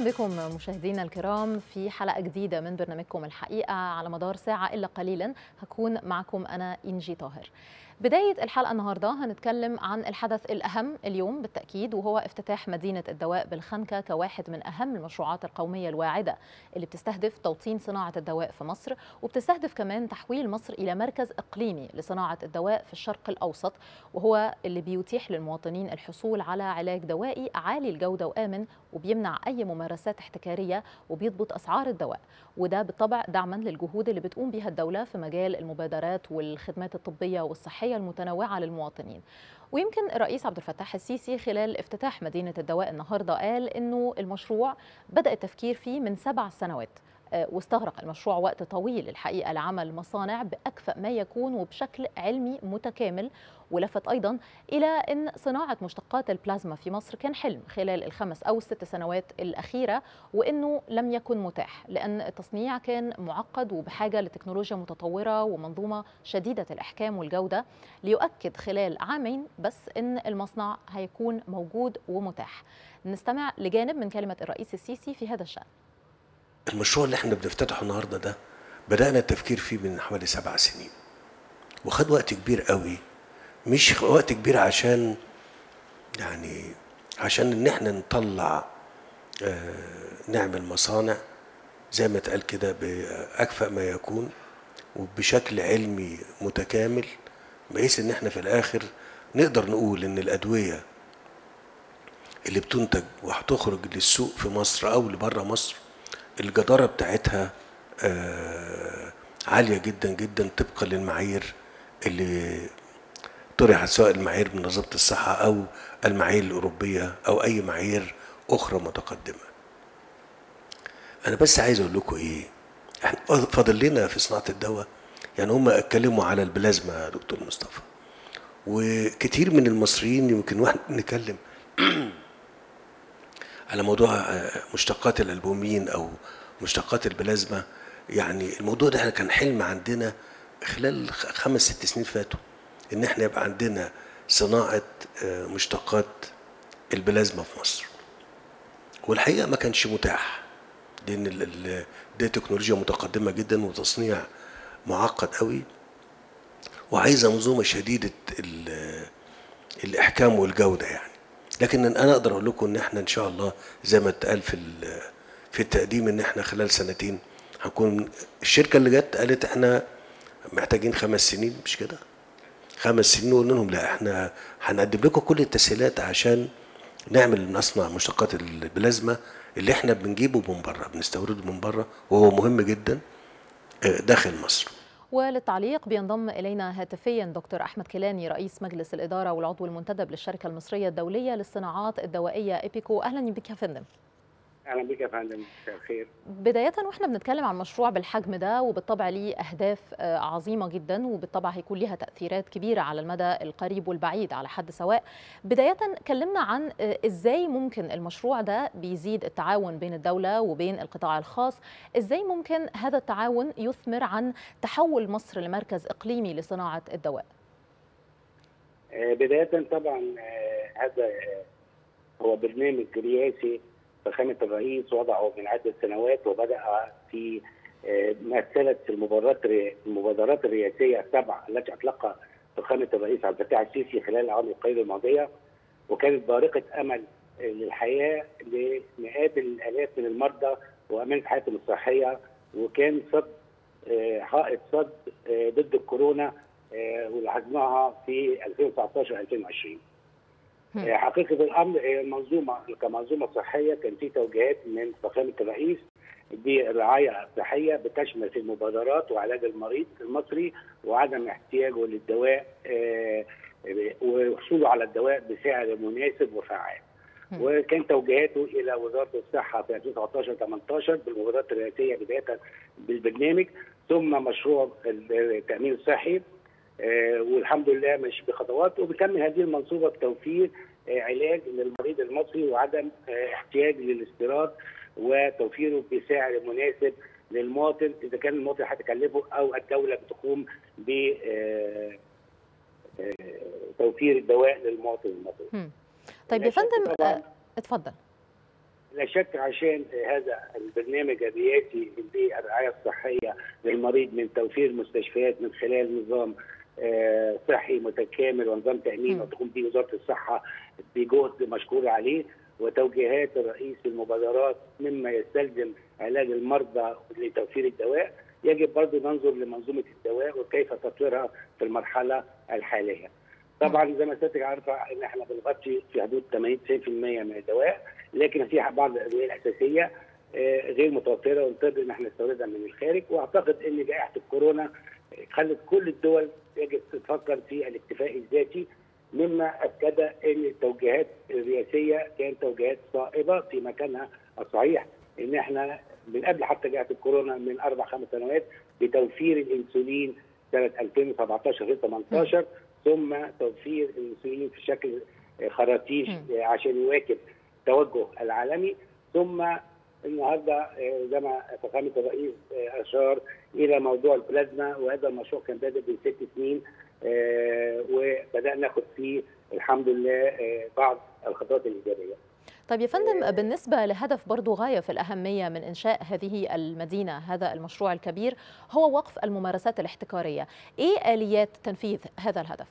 بكم مشاهدينا الكرام في حلقة جديدة من برنامجكم الحقيقة على مدار ساعة إلا قليلا هكون معكم أنا إنجي طاهر بداية الحلقة النهاردة هنتكلم عن الحدث الأهم اليوم بالتأكيد وهو افتتاح مدينة الدواء بالخنكة كواحد من أهم المشروعات القومية الواعدة اللي بتستهدف توطين صناعة الدواء في مصر وبتستهدف كمان تحويل مصر إلى مركز إقليمي لصناعة الدواء في الشرق الأوسط وهو اللي بيتيح للمواطنين الحصول على علاج دوائي عالي الجودة وآمن وبيمنع أي ممارسات احتكارية وبيضبط أسعار الدواء وده بالطبع دعما للجهود اللي بتقوم بها الدولة في مجال المبادرات والخدمات الطبية والصحية المتنوعة للمواطنين ويمكن الرئيس عبد الفتاح السيسي خلال افتتاح مدينة الدواء النهاردة قال إنه المشروع بدأ التفكير فيه من سبع سنوات واستغرق المشروع وقت طويل الحقيقة لعمل مصانع بأكفأ ما يكون وبشكل علمي متكامل ولفت أيضا إلى أن صناعة مشتقات البلازما في مصر كان حلم خلال الخمس أو الست سنوات الأخيرة وأنه لم يكن متاح لأن التصنيع كان معقد وبحاجة لتكنولوجيا متطورة ومنظومة شديدة الإحكام والجودة ليؤكد خلال عامين بس أن المصنع هيكون موجود ومتاح نستمع لجانب من كلمة الرئيس السيسي في هذا الشأن المشروع اللي احنا بنفتتحه النهارده ده بدأنا التفكير فيه من حوالي سبع سنين وخد وقت كبير قوي مش وقت كبير عشان يعني عشان ان احنا نطلع اه نعمل مصانع زي ما اتقال كده بأكفأ ما يكون وبشكل علمي متكامل بحيث ان احنا في الاخر نقدر نقول ان الادويه اللي بتنتج وهتخرج للسوق في مصر او لبره مصر الجدارة بتاعتها آه عالية جدا جدا طبقا للمعايير اللي طرحت سواء المعايير من منظمة الصحة أو المعايير الأوروبية أو أي معايير أخرى متقدمة. أنا بس عايز أقول لكم إيه؟ إحنا فاضل لنا في صناعة الدواء يعني هم اتكلموا على البلازما يا دكتور مصطفى وكتير من المصريين يمكن واحنا نتكلم على موضوع مشتقات الالبومين او مشتقات البلازما يعني الموضوع ده احنا كان حلم عندنا خلال خمس ست سنين فاتوا ان احنا يبقى عندنا صناعه مشتقات البلازما في مصر والحقيقه ما كانش متاح لان دي تكنولوجيا متقدمه جدا وتصنيع معقد قوي وعايزه منظومه شديده الاحكام والجوده يعني لكن انا اقدر اقول لكم ان احنا ان شاء الله زي ما اتقال في في التقديم ان احنا خلال سنتين هنكون الشركه اللي جت قالت احنا محتاجين خمس سنين مش كده؟ خمس سنين وقلنا لهم لا احنا هنقدم لكم كل التسهيلات عشان نعمل نصنع مشتقات البلازما اللي احنا بنجيبه من بره بنستورده من بره وهو مهم جدا داخل مصر. وللتعليق بينضم الينا هاتفيا دكتور احمد كيلاني رئيس مجلس الاداره والعضو المنتدب للشركه المصريه الدوليه للصناعات الدوائيه ايبيكو اهلا بك يا فندم اهلا بك يا فندم مساء الخير بدايه واحنا بنتكلم عن مشروع بالحجم ده وبالطبع ليه اهداف عظيمه جدا وبالطبع هيكون ليها تاثيرات كبيره على المدى القريب والبعيد على حد سواء بدايه كلمنا عن ازاي ممكن المشروع ده بيزيد التعاون بين الدوله وبين القطاع الخاص ازاي ممكن هذا التعاون يثمر عن تحول مصر لمركز اقليمي لصناعه الدواء بدايه طبعا هذا هو برنامج رئاسي فخامة الرئيس وضعه من عدة سنوات وبدأ في مسألة المبادرات المبادرات الرئاسية السبع التي أطلقها فخامة الرئيس عبد الفتاح السيسي خلال الأعوام القليلة الماضية وكانت بارقة أمل للحياة لمئات الآلاف من المرضى وأمانة حياتهم الصحية وكان صد حائط صد ضد الكورونا ولاحظناها في 2019 2020 حقيقه الامر المنظومه كمنظومه صحيه كان في توجيهات من فخامه الرئيس بالرعايه الصحيه بتشمل في المبادرات وعلاج المريض المصري وعدم احتياجه للدواء وحصوله على الدواء بسعر مناسب وفعال. وكان توجيهاته الى وزاره الصحه في 2019 18 بالمبادرات الرئاسيه بدايه بالبرنامج ثم مشروع التامين الصحي آه والحمد لله ماشي بخطوات وبكمل هذه المنصوبه بتوفير آه علاج للمريض المصري وعدم آه احتياج للاستيراد وتوفيره بسعر مناسب للمواطن اذا كان المواطن هتكلفه او الدوله بتقوم ب توفير الدواء للمواطن المصري. طيب يا فندم اتفضل. لا شك عشان هذا البرنامج الرئاسي للرعايه الصحيه للمريض من توفير مستشفيات من خلال نظام آه، صحي متكامل ونظام تامين مم. وتقوم به وزاره الصحه بجهد مشكور عليه وتوجيهات الرئيس في المبادرات مما يستلزم علاج المرضى لتوفير الدواء يجب برضه ننظر لمنظومه الدواء وكيف تطويرها في المرحله الحاليه. طبعا زي ما سيادتك عارفه ان احنا بنغطي في حدود 80 90% من الدواء لكن في بعض الادويه الاساسيه آه، غير متوفره ونضطر ان احنا نستوردها من الخارج واعتقد ان جائحه الكورونا خلت كل الدول يجب تفكر في الاكتفاء الذاتي مما اكد ان التوجيهات الرئاسيه كانت توجيهات صائبه في مكانها الصحيح ان احنا من قبل حتى جائحه الكورونا من اربع خمس سنوات بتوفير الانسولين سنه 2017 غير 18 ثم توفير الانسولين في شكل خراطيش مم. عشان يواكب التوجه العالمي ثم النهارده آه، زي ما فخامه الرئيس آه، اشار الى موضوع البلازما وهذا المشروع كان بادئ من ست سنين آه، وبدانا ناخد فيه الحمد لله آه، بعض الخطوات الايجابيه. طيب يا فندم بالنسبة لهدف برضو غاية في الأهمية من إنشاء هذه المدينة هذا المشروع الكبير هو وقف الممارسات الاحتكارية إيه آليات تنفيذ هذا الهدف؟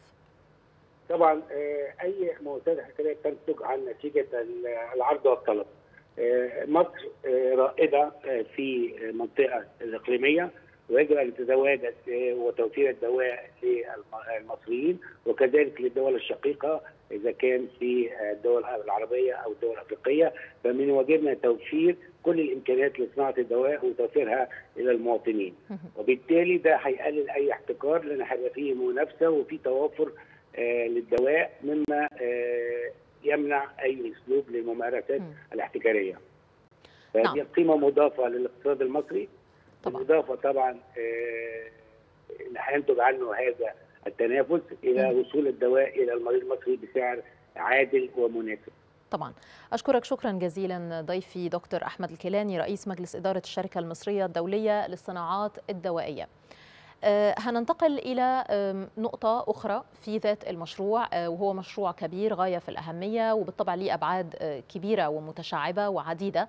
طبعا آه، اي مؤسسه حكايه تنتج عن نتيجه ال- العرض والطلب. آه، مصر آه، رائده آه، في المنطقه الاقليميه ويجب ان تتواجد آه، وتوفير الدواء للمصريين وكذلك للدول الشقيقه اذا كان في آه، الدول العربيه او الدول الافريقيه فمن واجبنا توفير كل الامكانيات لصناعه الدواء وتوفيرها الى المواطنين. وبالتالي ده هيقلل اي احتكار لان هيبقى فيه منافسه وفي توافر آه، للدواء مما آه، يمنع اي اسلوب للممارسات مم. الاحتكاريه. نعم. فدي قيمه مضافه للاقتصاد المصري طبعا. بالاضافه طبعا آه، اللي هينتج عنه هذا التنافس الى مم. وصول الدواء الى المريض المصري بسعر عادل ومناسب. طبعا أشكرك شكرا جزيلا ضيفي دكتور أحمد الكيلاني رئيس مجلس إدارة الشركة المصرية الدولية للصناعات الدوائية آه، هننتقل إلى آم، نقطة أخرى في ذات المشروع آه، وهو مشروع كبير غاية في الأهمية وبالطبع ليه أبعاد آه، كبيرة ومتشعبة وعديدة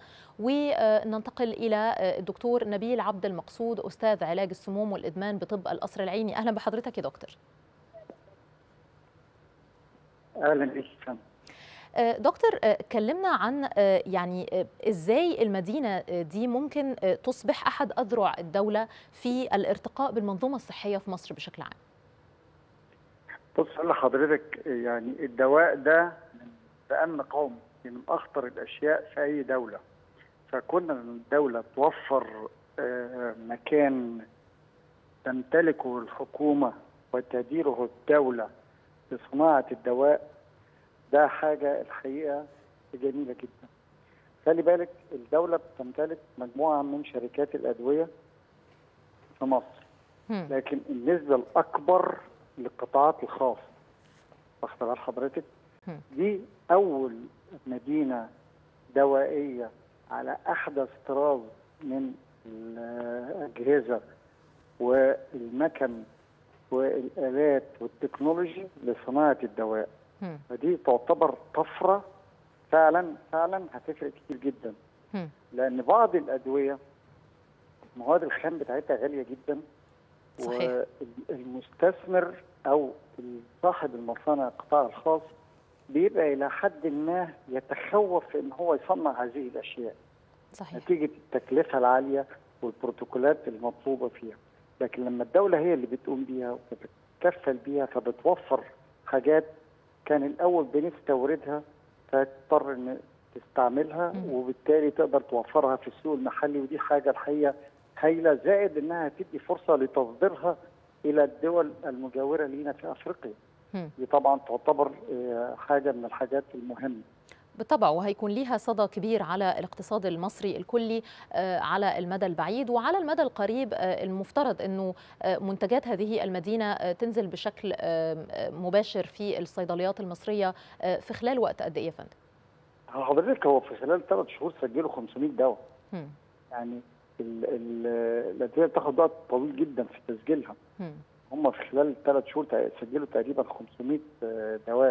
وننتقل إلى آه، الدكتور نبيل عبد المقصود أستاذ علاج السموم والإدمان بطب القصر العيني أهلا بحضرتك يا دكتور اهلا بك فندم. آه، دكتور آه، كلمنا عن آه، يعني آه، ازاي المدينه آه، دي ممكن آه، تصبح احد اذرع الدوله في الارتقاء بالمنظومه الصحيه في مصر بشكل عام. بص اقول لحضرتك يعني الدواء ده من بامن قومي من اخطر الاشياء في اي دوله فكنا الدوله توفر آه، مكان تمتلكه الحكومه وتديره الدوله لصناعه الدواء ده حاجه الحقيقه جميله جدا خلي بالك الدوله بتمتلك مجموعه من شركات الادويه في مصر هم، لكن النسبة الأكبر للقطاعات الخاصة واخد بال حضرتك هم. دي أول مدينة دوائية على أحدث طراز من الأجهزة والمكن والآلات والتكنولوجي لصناعة الدواء هم، فدي تعتبر طفرة فعلا فعلا هتفرق كتير جدا هم، لأن بعض الأدوية المواد الخام بتاعتها غالية جدا صحيح. والمستثمر او صاحب المصانع القطاع الخاص بيبقى الى حد ما يتخوف ان هو يصنع هذه الاشياء صحيح نتيجه التكلفه العاليه والبروتوكولات المطلوبه فيها لكن لما الدوله هي اللي بتقوم بيها وبتتكفل بيها فبتوفر حاجات كان الاول بنستوردها فتضطر ان تستعملها مم. وبالتالي تقدر توفرها في السوق المحلي ودي حاجه الحقيقه هايله زائد انها تدي فرصه لتصديرها الى الدول المجاوره لينا في افريقيا هم. دي طبعا تعتبر آه، حاجه من الحاجات المهمه بالطبع وهيكون ليها صدى كبير على الاقتصاد المصري الكلي آه، على المدى البعيد وعلى المدى القريب آه، المفترض انه آه، منتجات هذه المدينه آه، تنزل بشكل آه، آه، مباشر في الصيدليات المصريه آه، في خلال وقت قد ايه يا فندم؟ حضرتك هو في خلال ثلاث شهور سجلوا 500 دواء هم، يعني ال- ال- الادويه بتاخد وقت طويل جدا في تسجيلها هم. هم في خلال ثلاث شهور تق- سجلوا تقريبا 500 آه، دواء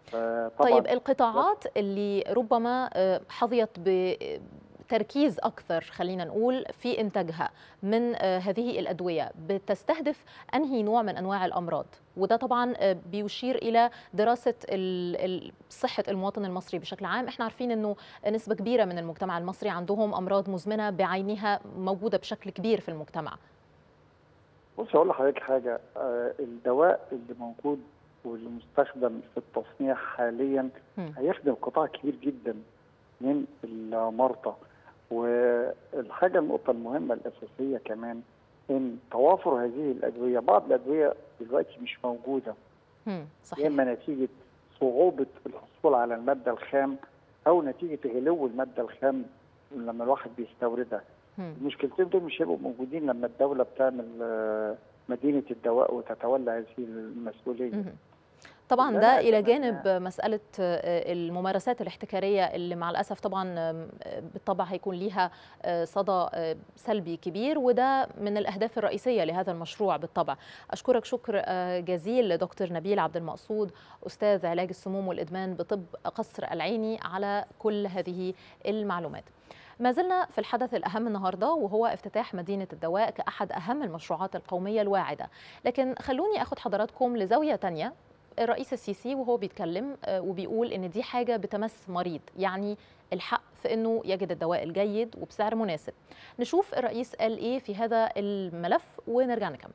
طبعا طيب القطاعات اللي ربما آه، حظيت بتركيز أكثر خلينا نقول في إنتاجها من آه، هذه الأدوية بتستهدف أنهي نوع من أنواع الأمراض وده طبعا آه، بيشير إلى دراسة ال- ال- صحة المواطن المصري بشكل عام احنا عارفين أنه نسبة كبيرة من المجتمع المصري عندهم أمراض مزمنة بعينها موجودة بشكل كبير في المجتمع بص اقول لحضرتك حاجه آه، الدواء اللي موجود واللي مستخدم في التصنيع حاليا مم. هيخدم قطاع كبير جدا من المرضى والحاجه النقطه المهمه الاساسيه كمان ان توافر هذه الادويه بعض الادويه دلوقتي مش موجوده مم. يا صحيح اما نتيجه صعوبه الحصول على الماده الخام او نتيجه غلو الماده الخام لما الواحد بيستوردها مم. المشكلتين دول مش هيبقوا موجودين لما الدوله بتعمل آه، مدينه الدواء وتتولى هذه المسؤوليه مهم. طبعا لا، ده لا، الى كمان جانب مساله آه، الممارسات الاحتكاريه اللي مع الاسف طبعا آم، آه، بالطبع هيكون ليها آه، صدى آه، سلبي كبير وده من الاهداف الرئيسيه لهذا المشروع بالطبع اشكرك شكر آه، جزيل دكتور نبيل عبد المقصود استاذ علاج السموم والادمان بطب قصر العيني على كل هذه المعلومات ما زلنا في الحدث الأهم النهاردة وهو افتتاح مدينة الدواء كأحد أهم المشروعات القومية الواعدة لكن خلوني أخذ حضراتكم لزاوية تانية الرئيس السيسي وهو بيتكلم آه، وبيقول ان دي حاجه بتمس مريض يعني الحق في انه يجد الدواء الجيد وبسعر مناسب نشوف الرئيس قال ايه في هذا الملف ونرجع نكمل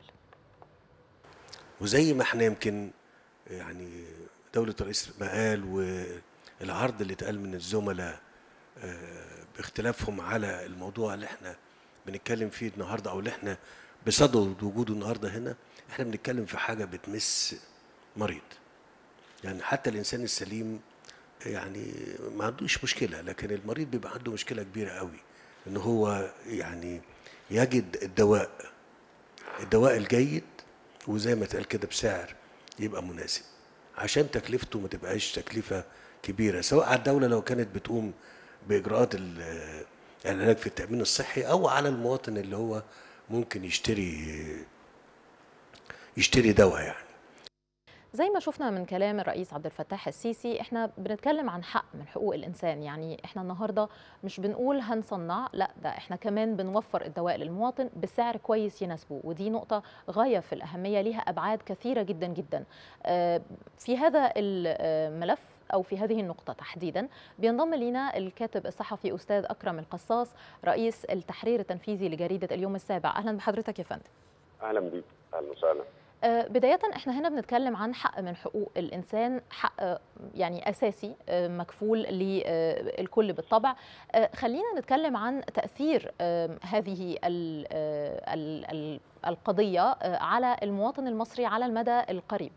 وزي ما احنا يمكن يعني دولة الرئيس ما قال والعرض اللي اتقال من الزملاء آه، باختلافهم على الموضوع اللي احنا بنتكلم فيه النهارده او اللي احنا بصدد وجوده النهارده هنا احنا بنتكلم في حاجه بتمس مريض يعني حتى الانسان السليم يعني ما عندوش مشكله لكن المريض بيبقى عنده مشكله كبيره قوي ان هو يعني يجد الدواء الدواء الجيد وزي ما اتقال كده بسعر يبقى مناسب عشان تكلفته ما تبقاش تكلفه كبيره سواء على الدوله لو كانت بتقوم باجراءات ال- العلاج في التامين الصحي او على المواطن اللي هو ممكن يشتري يشتري دواء يعني زي ما شفنا من كلام الرئيس عبد الفتاح السيسي احنا بنتكلم عن حق من حقوق الانسان يعني احنا النهارده مش بنقول هنصنع لا ده احنا كمان بنوفر الدواء للمواطن بسعر كويس يناسبه ودي نقطه غايه في الاهميه ليها ابعاد كثيره جدا جدا آه، في هذا الملف او في هذه النقطه تحديدا بينضم لنا الكاتب الصحفي استاذ اكرم القصاص رئيس التحرير التنفيذي لجريده اليوم السابع اهلا بحضرتك يا فندم اهلا بيك اهلا وسهلا آه، بداية احنا هنا بنتكلم عن حق من حقوق الإنسان حق آه، يعني أساسي آه، مكفول للكل بالطبع آه، خلينا نتكلم عن تأثير آه، هذه ال- آه، ال- ال- القضية آه، على المواطن المصري على المدى القريب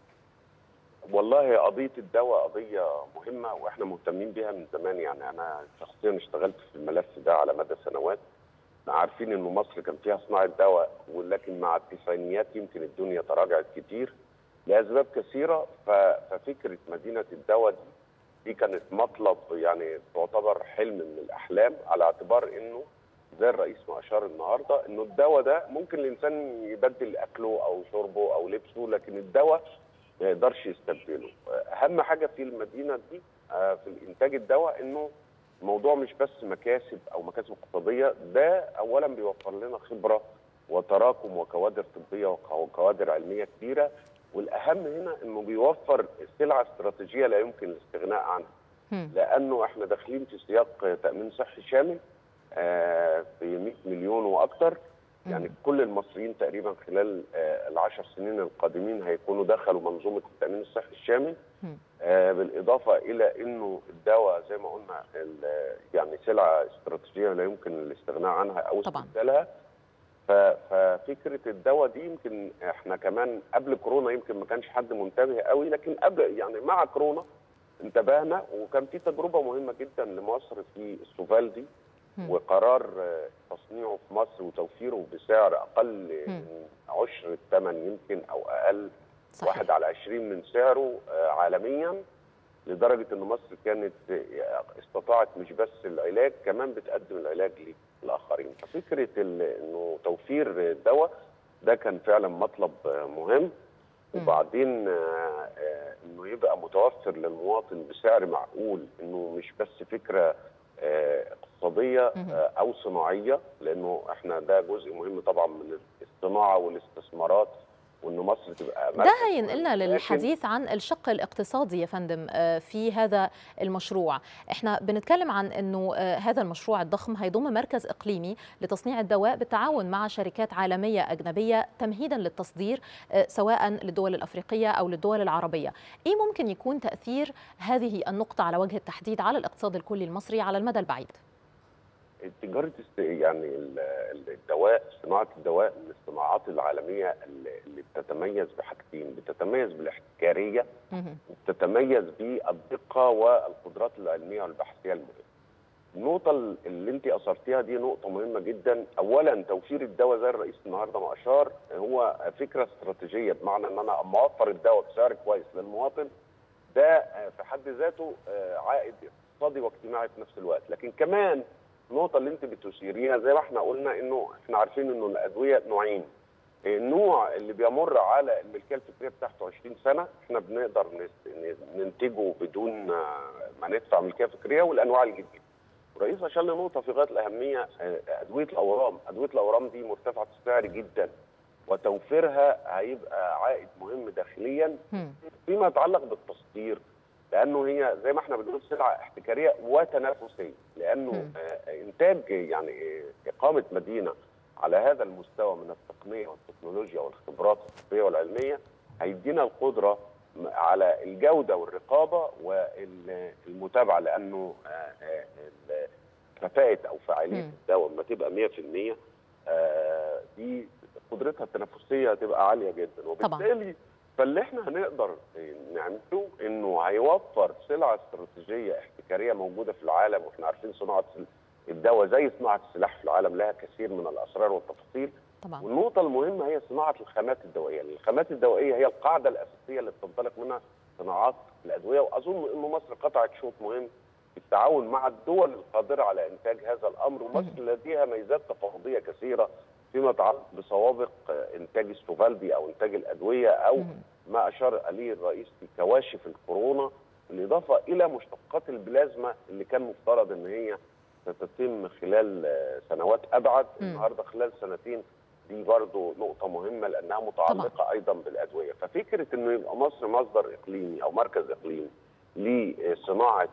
والله قضيه الدواء قضيه مهمه واحنا مهتمين بيها من زمان يعني انا شخصيا اشتغلت في الملف ده على مدى سنوات احنا عارفين ان مصر كان فيها صناعه دواء ولكن مع التسعينيات يمكن الدنيا تراجعت كتير لاسباب كثيره ف- ففكره مدينه الدواء دي دي كانت مطلب يعني تعتبر حلم من الاحلام على اعتبار انه زي الرئيس ما اشار النهارده انه الدواء ده ممكن الانسان يبدل اكله او شربه او لبسه لكن الدواء ما يقدرش يستبدله اهم حاجه في المدينه دي آه، في الانتاج الدواء انه الموضوع مش بس مكاسب او مكاسب اقتصاديه ده اولا بيوفر لنا خبره وتراكم وكوادر طبيه وك- وكوادر علميه كبيره والاهم هنا انه بيوفر سلعه استراتيجيه لا يمكن الاستغناء عنها هم. لانه احنا داخلين في سياق تامين صحي شامل آه، في 100 مليون واكثر يعني كل المصريين تقريبا خلال آه، العشر سنين القادمين هيكونوا دخلوا منظومه التامين الصحي الشامل هم. آه، بالاضافه الى انه الدواء زي ما قلنا ال- يعني سلعه استراتيجيه لا يمكن الاستغناء عنها او طبعاً. استبدالها ف- ففكره الدواء دي يمكن احنا كمان قبل كورونا يمكن ما كانش حد منتبه قوي لكن قبل يعني مع كورونا انتبهنا وكان في تجربه مهمه جدا لمصر في السوفالدي مم. وقرار آه، تصنيعه في مصر وتوفيره بسعر اقل مم. من عشر الثمن يمكن او اقل صحيح واحد على عشرين من سعره آه، عالميا لدرجة أن مصر كانت آه، استطاعت مش بس العلاج كمان بتقدم العلاج للآخرين ففكرة ال- أنه توفير الدواء ده كان فعلا مطلب آه، مهم وبعدين آه، آه، انه يبقى متوفر للمواطن بسعر معقول انه مش بس فكره آه، اقتصاديه مهم. آه، او صناعيه لانه احنا ده جزء مهم طبعا من الصناعه والاستثمارات وان مصر تبقى ده مركز هينقلنا مهم. لكن للحديث عن الشق الاقتصادي يا فندم آه، في هذا المشروع احنا بنتكلم عن انه آه، هذا المشروع الضخم هيضم مركز اقليمي لتصنيع الدواء بالتعاون مع شركات عالميه اجنبيه تمهيدا للتصدير آه، سواء للدول الافريقيه او للدول العربيه ايه ممكن يكون تاثير هذه النقطه على وجه التحديد على الاقتصاد الكلي المصري على المدى البعيد تجاره است- يعني ال- ال- الدواء صناعه الدواء من الصناعات العالميه اللي اللي بتتميز بحاجتين بتتميز بالاحتكاريه مهم. وبتتميز بالدقه والقدرات العلميه والبحثيه المهمه. النقطه اللي انت اثرتيها دي نقطه مهمه جدا اولا توفير الدواء زي الرئيس النهارده ما اشار هو فكره استراتيجيه بمعنى ان انا اما اوفر الدواء بسعر كويس للمواطن ده في حد ذاته عائد اقتصادي واجتماعي في نفس الوقت لكن كمان النقطه اللي انت بتشيريها زي ما احنا قلنا انه احنا عارفين انه الادويه نوعين النوع اللي بيمر على الملكيه الفكريه بتاعته 20 سنه احنا بنقدر نس- ننتجه بدون ما ندفع ملكيه فكريه والانواع الجديده. الرئيس اشار لنقطه في غايه الاهميه آه، ادويه الاورام، ادويه الاورام دي مرتفعه السعر جدا وتوفيرها هيبقى عائد مهم داخليا مم. فيما يتعلق بالتصدير لانه هي زي ما احنا بنقول سلعه احتكاريه وتنافسيه لانه مم. آه، انتاج يعني آه، اقامه مدينه على هذا المستوى من التقنيه والتكنولوجيا والخبرات الطبيه والعلميه هيدينا القدره م- على الجوده والرقابه والمتابعه لانه آه، آه، ال- كفاءه او فاعليه مم. الدواء لما تبقى 100% آه، دي قدرتها التنافسيه هتبقى عاليه جدا طبعاً. وبالتالي فاللي احنا هنقدر نعمله انه هيوفر سلعه استراتيجيه احتكاريه موجوده في العالم واحنا عارفين صناعه الدواء زي صناعه السلاح في العالم لها كثير من الاسرار والتفاصيل طبعا والنقطه المهمه هي صناعه الخامات الدوائيه، لأن الخامات الدوائيه هي القاعده الاساسيه اللي بتنطلق منها صناعات الادويه واظن انه مصر قطعت شوط مهم في التعاون مع الدول القادره على انتاج هذا الامر ومصر لديها ميزات تفاوضيه كثيره فيما يتعلق بسوابق آه، انتاج السوفالدي او انتاج الادويه او مم. ما اشار اليه الرئيس في كواشف الكورونا بالاضافه الى مشتقات البلازما اللي كان مفترض ان هي ستتم خلال آه، سنوات ابعد مم. النهارده خلال سنتين دي برضو نقطة مهمة لأنها متعلقة طبعا. أيضا بالأدوية ففكرة أنه يبقى مصر مصدر إقليمي أو مركز إقليمي لصناعة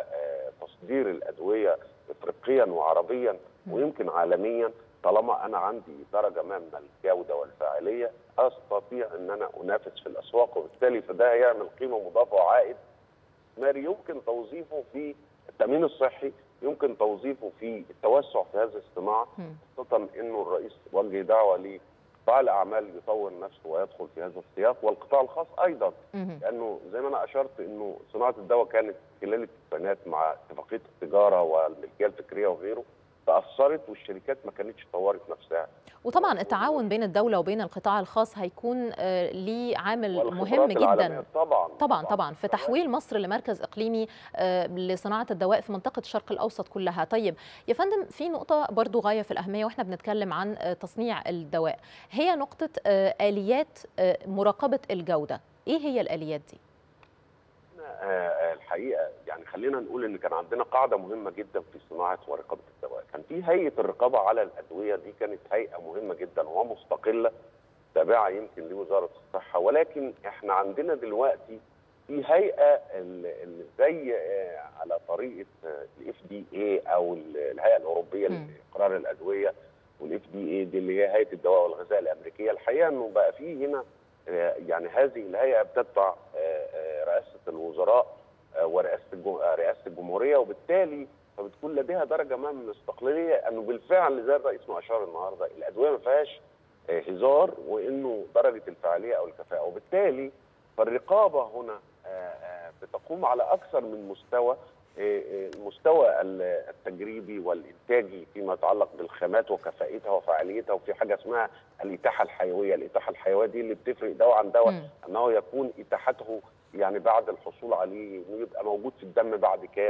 وتصدير الأدوية إفريقيا وعربيا مم. ويمكن عالميا طالما أنا عندي درجة ما من الجودة والفاعلية أستطيع أن أنا أنافس في الأسواق وبالتالي فده هيعمل قيمة مضافة وعائد استثماري يمكن توظيفه في التأمين الصحي يمكن توظيفه في التوسع في هذه الصناعة مم. خاصة انه الرئيس وجه دعوة لقطاع الاعمال يطور نفسه ويدخل في هذا السياق والقطاع الخاص ايضا مم. لانه زي ما انا اشرت انه صناعة الدواء كانت خلال التسعينات مع اتفاقية التجارة والملكية الفكرية وغيره تأثرت والشركات ما كانتش طورت نفسها وطبعا التعاون بين الدولة وبين القطاع الخاص هيكون آه، ليه عامل والخبرات مهم العالمية جدا طبعا طبعا طبعا في تحويل مصر لمركز اقليمي آه، لصناعه الدواء في منطقه الشرق الاوسط كلها طيب يا فندم في نقطه برضو غايه في الاهميه واحنا بنتكلم عن آه، تصنيع الدواء هي نقطه آه، اليات آه، مراقبه الجوده ايه هي الاليات دي آه، الحقيقه يعني خلينا نقول ان كان عندنا قاعده مهمه جدا في صناعه ورقابه الدواء، كان في هيئه الرقابه على الادويه دي كانت هيئه مهمه جدا ومستقله تابعه يمكن لوزاره الصحه ولكن احنا عندنا دلوقتي في هيئه ال- ال- زي آه، على طريقه الاف دي اي او ال- الهيئه الاوروبيه مم. لاقرار الادويه والاف دي اي دي اللي هي هيئه الدواء والغذاء الامريكيه الحقيقه انه بقى في هنا آه، يعني هذه الهيئه بتتبع آه، آه، رئاسه الوزراء آه، ورئاسه الجم- آه، رئاسه الجمهوريه وبالتالي فبتكون لديها درجه ما من الاستقلاليه انه بالفعل زي الرئيس ما اشار النهارده الادويه ما فيهاش آه، هزار وانه درجه الفعاليه او الكفاءه وبالتالي فالرقابه هنا آه، آه، بتقوم على اكثر من مستوى آه، آه، المستوى ال- التجريبي والانتاجي فيما يتعلق بالخامات وكفاءتها وفعاليتها وفي حاجه اسمها الاتاحه الحيويه، الاتاحه الحيويه دي اللي بتفرق دواء عن دواء مم. انه يكون اتاحته يعني بعد الحصول عليه انه يبقى موجود في الدم بعد كام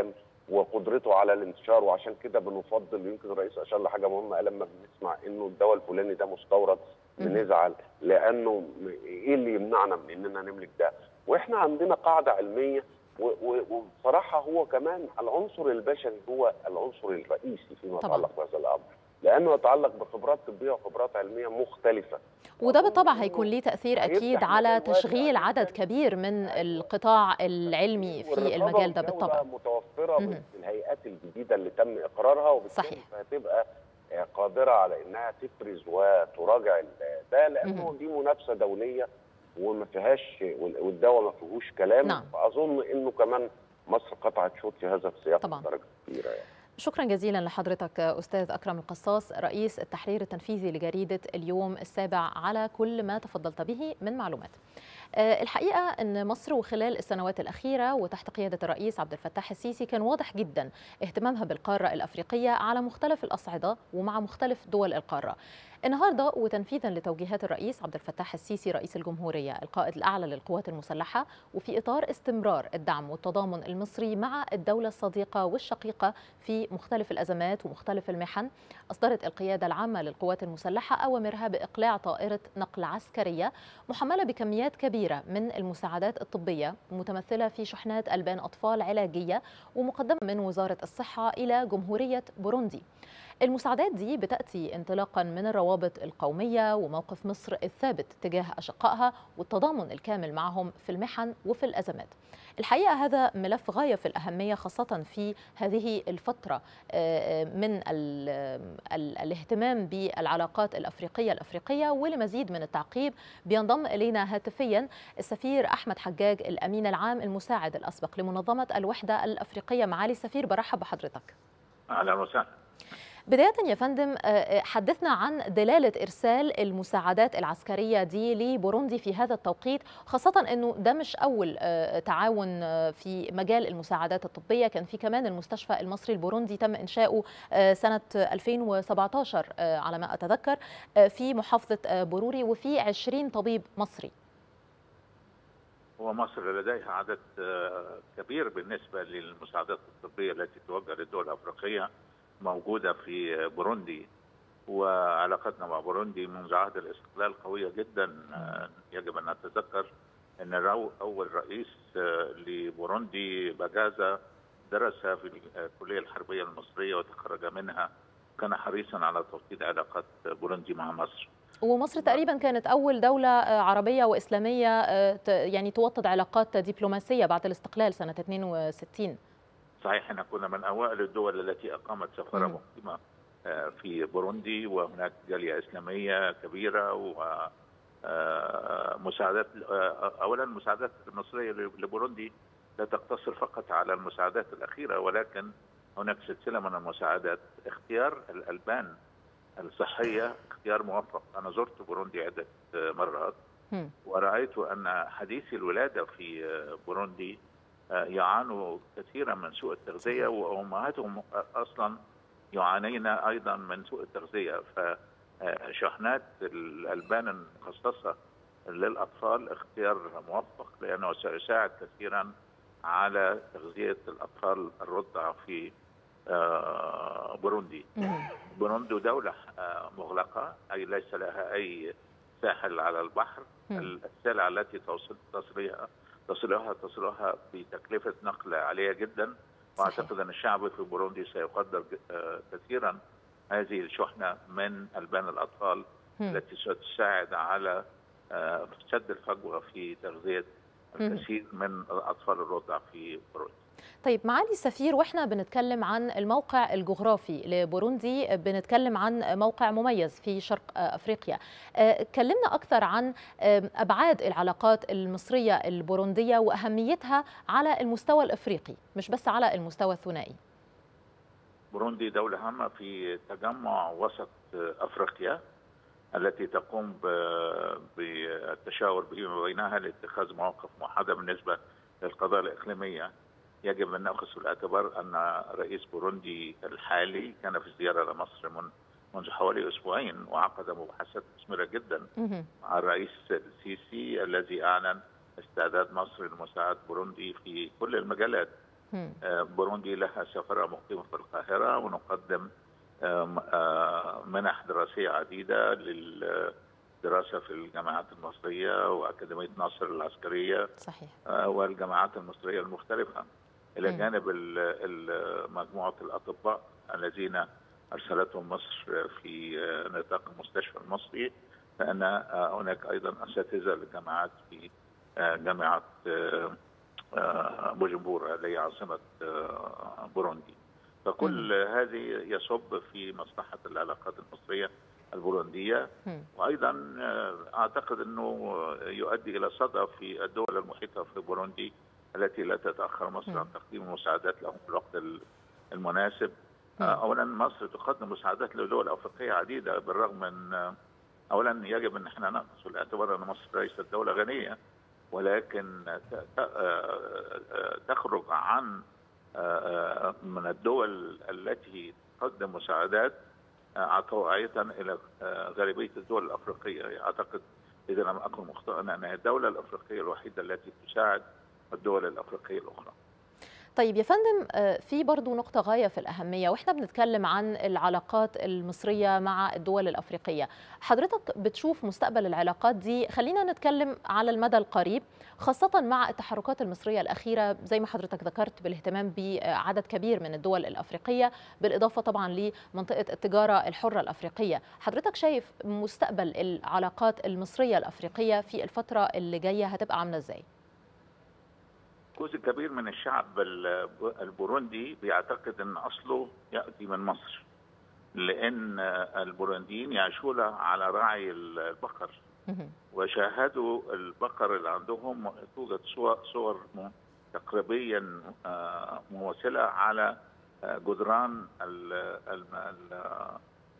وقدرته على الانتشار وعشان كده بنفضل يمكن الرئيس اشار لحاجه مهمه قال لما بنسمع انه الدواء الفلاني ده مستورد بنزعل لانه م- ايه اللي يمنعنا من اننا نملك ده واحنا عندنا قاعده علميه و- و- وبصراحه هو كمان العنصر البشري هو العنصر الرئيسي فيما طبعاً. يتعلق بهذا الامر لانه يتعلق بخبرات طبيه وخبرات علميه مختلفه وده بالطبع هيكون ليه تأثير هيفتح أكيد على مجال واسع تشغيل جداً. عدد كبير من القطاع العلمي في والرقابة المجال ده والدولة بالطبع متوفره مهم. بالهيئات الجديده اللي تم اقرارها وبالتالي صحيح. هتبقى آه، قادره على انها تفرز وتراجع ال- ده لانه مهم. دي منافسه دوليه وما فيهاش وال- والدواء ما فيهوش كلام نعم. فاظن انه كمان مصر قطعت شوط في هذا السياق طبعاً. بدرجه كبيره يعني. شكرا جزيلا لحضرتك أستاذ أكرم القصاص رئيس التحرير التنفيذي لجريدة اليوم السابع على كل ما تفضلت به من معلومات آه، الحقيقة أن مصر وخلال السنوات الأخيرة وتحت قيادة الرئيس عبد الفتاح السيسي كان واضح جدا اهتمامها بالقارة الأفريقية على مختلف الأصعدة ومع مختلف دول القارة النهارده وتنفيذا لتوجيهات الرئيس عبد الفتاح السيسي رئيس الجمهوريه القائد الاعلى للقوات المسلحه وفي اطار استمرار الدعم والتضامن المصري مع الدوله الصديقه والشقيقه في مختلف الازمات ومختلف المحن اصدرت القياده العامه للقوات المسلحه اوامرها باقلاع طائره نقل عسكريه محمله بكميات كبيره من المساعدات الطبيه متمثله في شحنات البان اطفال علاجيه ومقدمه من وزاره الصحه الى جمهوريه بوروندي المساعدات دي بتأتي انطلاقا من الروابط القومية وموقف مصر الثابت تجاه أشقائها والتضامن الكامل معهم في المحن وفي الأزمات الحقيقة هذا ملف غاية في الأهمية خاصة في هذه الفترة آه، من ال ال الاهتمام بالعلاقات الأفريقية الأفريقية ولمزيد من التعقيب بينضم إلينا هاتفيا السفير أحمد حجاج الأمين العام المساعد الأسبق لمنظمة الوحدة الأفريقية معالي السفير برحب بحضرتك اهلا وسهلا بداية يا فندم آه، حدثنا عن دلالة إرسال المساعدات العسكرية دي لبوروندي في هذا التوقيت خاصة أنه ده مش أول آه، تعاون آه، في مجال المساعدات الطبية كان في كمان المستشفى المصري البوروندي تم إنشاؤه آه، سنة 2017 آه، على ما أتذكر آه، في محافظة آه، بوروري وفي 20 طبيب مصري هو مصر لديها عدد آه، كبير بالنسبه للمساعدات الطبيه التي توجه للدول الافريقيه موجوده في بوروندي وعلاقتنا مع بوروندي منذ عهد الاستقلال قويه جدا آه، يجب ان نتذكر ان رو- اول رئيس آه، لبوروندي باجازا درس في الكليه الحربيه المصريه وتخرج منها كان حريصا على توطيد علاقات بوروندي مع مصر ومصر تقريبا كانت أول دولة آه، عربية وإسلامية آه، ت- يعني توطد علاقات دبلوماسية بعد الاستقلال سنة 62 صحيح احنا كنا من اوائل الدول التي اقامت سفاره مم. مقيمه آه، في بوروندي وهناك جاليه اسلاميه كبيره و آه، مساعدات آه، اولا المساعدات المصريه لبوروندي لا تقتصر فقط على المساعدات الاخيره ولكن هناك سلسله من المساعدات اختيار الالبان الصحيه اختيار موفق انا زرت بوروندي عده آه، مرات مم. ورأيت أن حديثي الولادة في بوروندي يعانوا كثيرا من سوء التغذية وأمهاتهم أصلا يعانين أيضا من سوء التغذية فشحنات الألبان المخصصة للأطفال اختيار موفق لأنه سيساعد كثيرا على تغذية الأطفال الرضع في آه، بوروندي مم. بوروندي دولة آه، مغلقة أي ليس لها أي ساحل على البحر مم. السلع التي توصل تصلها تصلها تصلها بتكلفة نقل عالية جدا وأعتقد أن الشعب في بوروندي سيقدر ج- آه، كثيرا هذه الشحنة من ألبان الأطفال مم. التي ستساعد على آه، سد الفجوة في تغذية مم. الكثير من الأطفال الرضع في بوروندي طيب معالي السفير واحنا بنتكلم عن الموقع الجغرافي لبوروندي بنتكلم عن موقع مميز في شرق افريقيا آه، كلمنا اكثر عن آه، ابعاد العلاقات المصريه البورونديه واهميتها على المستوى الافريقي مش بس على المستوى الثنائي بوروندي دولة هامة في تجمع وسط أفريقيا التي تقوم ب- بالتشاور بما بينها لاتخاذ مواقف موحدة بالنسبة للقضايا الإقليمية يجب أن نأخذ في الاعتبار أن رئيس بوروندي الحالي كان في زيارة لمصر من منذ حوالي أسبوعين وعقد مباحثات مثمرة جدا مهم. مع الرئيس السيسي الذي أعلن استعداد مصر لمساعدة بوروندي في كل المجالات مم. آه، بوروندي لها سفارة مقيمة في القاهرة ونقدم آم، آه، منح دراسية عديدة للدراسة في الجامعات المصرية وأكاديمية ناصر العسكرية صحيح آه، والجامعات المصرية المختلفة إلى مم. جانب ال- ال- مجموعة الأطباء الذين أرسلتهم مصر في آه، نطاق المستشفى المصري فأن آه، هناك أيضا أساتذة للجامعات في آه، جامعة آه، آه، بوجمبور اللي هي عاصمة آه، بوروندي فكل هذه يصب في مصلحة العلاقات المصرية البولندية مم. وايضا آه، اعتقد انه يؤدي الى صدى في الدول المحيطه في بوروندي التي لا تتاخر مصر عن تقديم المساعدات لهم في الوقت ال- المناسب آه، مم. اولا مصر تقدم مساعدات لدول افريقيه عديده بالرغم من آه، اولا يجب ان احنا ناخذ في الاعتبار ان مصر ليست دوله غنيه ولكن ت- ت- آه، آه، تخرج عن آه، آه، من الدول التي تقدم مساعدات آه، طوعية إلى آه، غالبية الدول الأفريقية أعتقد إذا لم أكن مخطئا أنها الدولة الأفريقية الوحيدة التي تساعد الدول الأفريقية الأخرى طيب يا فندم آه، في برضو نقطة غاية في الأهمية وإحنا بنتكلم عن العلاقات المصرية مع الدول الأفريقية حضرتك بتشوف مستقبل العلاقات دي خلينا نتكلم على المدى القريب خاصة مع التحركات المصرية الأخيرة زي ما حضرتك ذكرت بالاهتمام بعدد كبير من الدول الأفريقية بالإضافة طبعا لمنطقة التجارة الحرة الأفريقية حضرتك شايف مستقبل العلاقات المصرية الأفريقية في الفترة اللي جاية هتبقى عاملة إزاي؟ جزء كبير من الشعب ال- البوروندي بيعتقد أن أصله يأتي من مصر لأن البورونديين يعيشون على رعي البقر مهم. وشاهدوا البقر اللي عندهم توجد صور, صور م- تقريبيا آه، مماثلة على آه، جدران ال- الم- ال-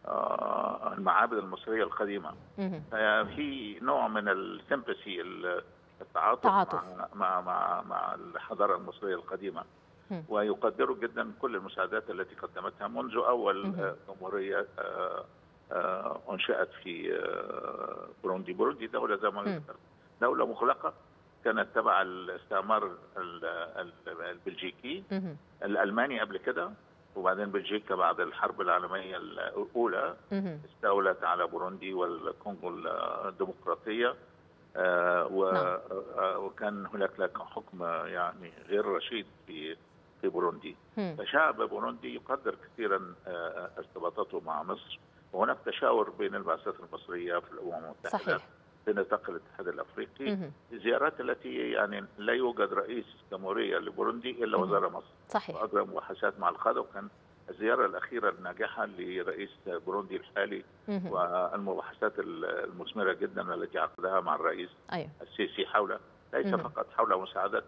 آه، المعابد المصرية القديمة مهم. في نوع من السمبسي التعاطف تعاطف. مع, مع مع مع الحضارة المصرية القديمة مم. ويقدروا جدا كل المساعدات التي قدمتها منذ أول مهم. آه، جمهورية آه، آه، أنشأت في آه، بوروندي بوروندي دولة زي ما مم. ذكرت دولة مغلقة كانت تبع الاستعمار ال- ال- البلجيكي مهم. الألماني قبل كده وبعدين بلجيكا بعد الحرب العالمية الأولى مهم. استولت على بوروندي والكونغو الديمقراطية آه، و- نعم. آه، وكان هناك لك حكم يعني غير رشيد في في بوروندي مم. فشعب بوروندي يقدر كثيرا آه، ارتباطاته مع مصر وهناك تشاور بين البعثات المصرية في الأمم المتحدة صحيح في نطاق الاتحاد الأفريقي مهم. الزيارات التي يعني لا يوجد رئيس جمهورية لبوروندي إلا مهم. وزار مصر صحيح وأجرى مباحثات مع القادة وكان الزيارة الأخيرة الناجحة لرئيس بوروندي الحالي مهم. والمباحثات المثمرة جدا التي عقدها مع الرئيس أيوه السيسي حول ليس مهم. فقط حول مساعدة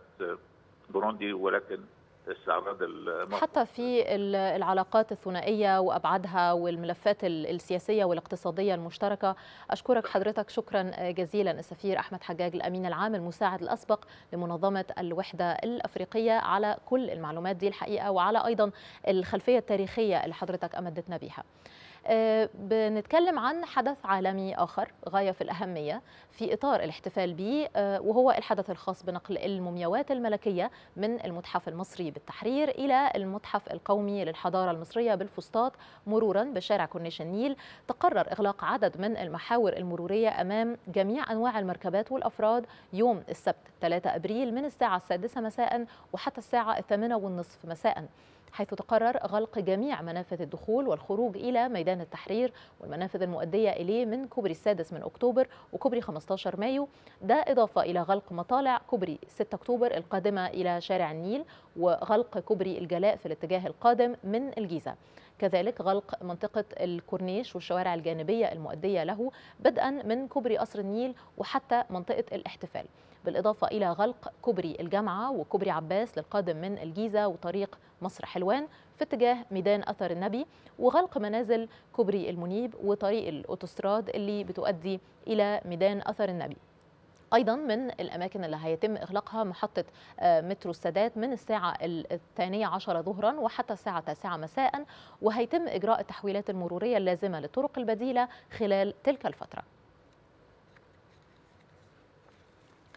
بوروندي ولكن استعراض الموقف حتى في ال- العلاقات الثنائية وأبعادها والملفات ال- السياسية والاقتصادية المشتركة أشكرك حضرتك شكرا جزيلا السفير أحمد حجاج الأمين العام المساعد الأسبق لمنظمة الوحدة الأفريقية على كل المعلومات دي الحقيقة وعلى أيضا الخلفية التاريخية اللي حضرتك أمدتنا بيها آه، بنتكلم عن حدث عالمي آخر غاية في الأهمية في إطار الاحتفال به آه، وهو الحدث الخاص بنقل المومياوات الملكية من المتحف المصري بالتحرير إلى المتحف القومي للحضارة المصرية بالفسطاط مرورا بشارع كورنيش النيل تقرر إغلاق عدد من المحاور المرورية أمام جميع أنواع المركبات والأفراد يوم السبت 3 أبريل من الساعة السادسة مساء وحتى الساعة الثامنة والنصف مساء حيث تقرر غلق جميع منافذ الدخول والخروج إلى ميدان التحرير والمنافذ المؤدية إليه من كوبري السادس من أكتوبر وكوبري 15 مايو ده إضافة إلى غلق مطالع كوبري 6 أكتوبر القادمة إلى شارع النيل وغلق كوبري الجلاء في الاتجاه القادم من الجيزة كذلك غلق منطقة الكورنيش والشوارع الجانبية المؤدية له بدءا من كوبري قصر النيل وحتى منطقة الاحتفال بالإضافة إلى غلق كوبري الجامعة وكوبري عباس للقادم من الجيزة وطريق مصر حلوان في اتجاه ميدان أثر النبي وغلق منازل كوبري المنيب وطريق الأوتوستراد اللي بتؤدي إلى ميدان أثر النبي ايضا من الاماكن اللي هيتم اغلاقها محطه آه، مترو السادات من الساعه الثانيه عشر ظهرا وحتى الساعه التاسعه مساء وهيتم اجراء التحويلات المروريه اللازمه للطرق البديله خلال تلك الفتره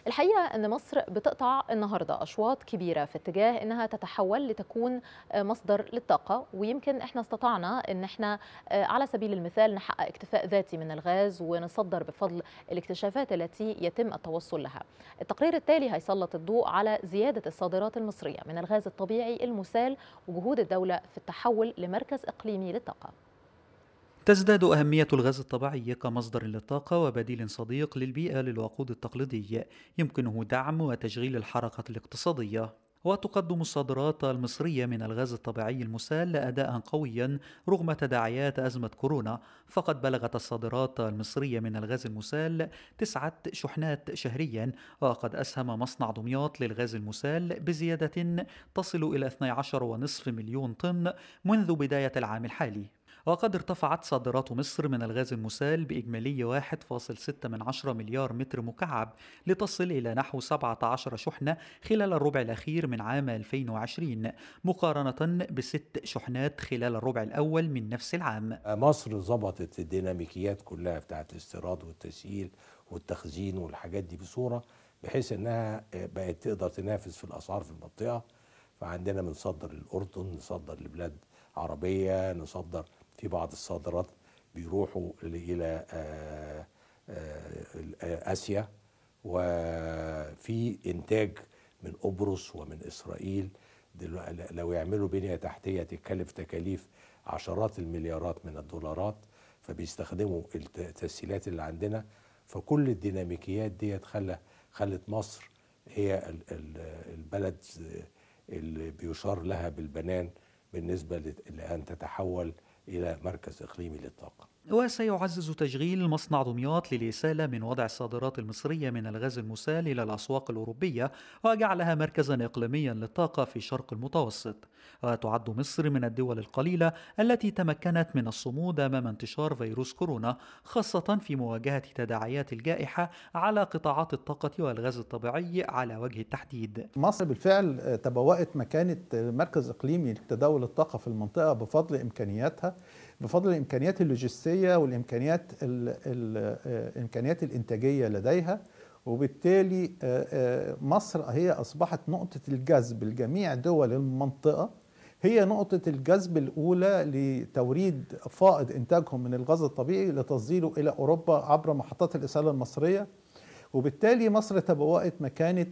الحقيقة أن مصر بتقطع النهاردة أشواط كبيرة في اتجاه أنها تتحول لتكون مصدر للطاقة ويمكن إحنا استطعنا أن إحنا على سبيل المثال نحقق اكتفاء ذاتي من الغاز ونصدر بفضل الاكتشافات التي يتم التوصل لها التقرير التالي هيسلط الضوء على زيادة الصادرات المصرية من الغاز الطبيعي المسال وجهود الدولة في التحول لمركز إقليمي للطاقة تزداد أهمية الغاز الطبيعي كمصدر للطاقة وبديل صديق للبيئة للوقود التقليدي يمكنه دعم وتشغيل الحركة الاقتصادية وتقدم الصادرات المصرية من الغاز الطبيعي المسال أداء قويا رغم تداعيات أزمة كورونا فقد بلغت الصادرات المصرية من الغاز المسال تسعة شحنات شهريا وقد أسهم مصنع دمياط للغاز المسال بزيادة تصل إلى 12.5 مليون طن منذ بداية العام الحالي وقد ارتفعت صادرات مصر من الغاز المسال بإجمالي 1.6 مليار متر مكعب لتصل إلى نحو 17 شحنة خلال الربع الأخير من عام 2020 مقارنة بست شحنات خلال الربع الأول من نفس العام مصر ظبطت الديناميكيات كلها بتاعت الاستيراد والتسييل والتخزين والحاجات دي بصورة بحيث انها بقت تقدر تنافس في الاسعار في المنطقه فعندنا بنصدر للاردن نصدر لبلاد عربيه نصدر في بعض الصادرات بيروحوا الى اسيا وفي انتاج من قبرص ومن اسرائيل لو يعملوا بنيه تحتيه تتكلف تكاليف عشرات المليارات من الدولارات فبيستخدموا التسهيلات اللي عندنا فكل الديناميكيات ديت خلى خلت مصر هي البلد اللي بيشار لها بالبنان بالنسبه لان تتحول الى مركز اقليمي للطاقه. وسيعزز تشغيل مصنع دمياط للإسالة من وضع الصادرات المصرية من الغاز المسال إلى الأسواق الأوروبية وجعلها مركزا إقليميا للطاقة في شرق المتوسط وتعد مصر من الدول القليلة التي تمكنت من الصمود أمام انتشار فيروس كورونا خاصة في مواجهة تداعيات الجائحة على قطاعات الطاقة والغاز الطبيعي على وجه التحديد مصر بالفعل تبوأت مكانة مركز إقليمي لتداول الطاقة في المنطقة بفضل إمكانياتها بفضل الامكانيات اللوجستيه والامكانيات الامكانيات الانتاجيه لديها وبالتالي مصر هي اصبحت نقطه الجذب لجميع دول المنطقه هي نقطة الجذب الأولى لتوريد فائض إنتاجهم من الغاز الطبيعي لتصديره إلى أوروبا عبر محطات الإسالة المصرية وبالتالي مصر تبوأت مكانة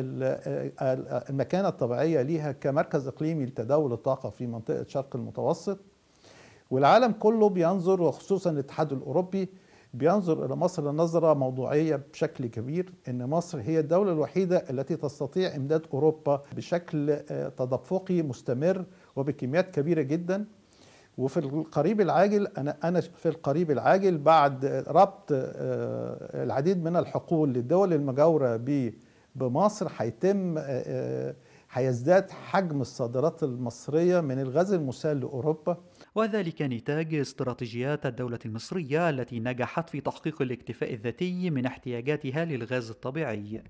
المكانة الطبيعية لها كمركز إقليمي لتداول الطاقة في منطقة شرق المتوسط والعالم كله بينظر وخصوصا الاتحاد الاوروبي بينظر الى مصر نظره موضوعيه بشكل كبير ان مصر هي الدوله الوحيده التي تستطيع امداد اوروبا بشكل تدفقي مستمر وبكميات كبيره جدا وفي القريب العاجل انا انا في القريب العاجل بعد ربط العديد من الحقول للدول المجاوره بمصر هيتم هيزداد حجم الصادرات المصريه من الغاز المسال لاوروبا وذلك نتاج استراتيجيات الدولة المصرية التي نجحت في تحقيق الاكتفاء الذاتي من احتياجاتها للغاز الطبيعي.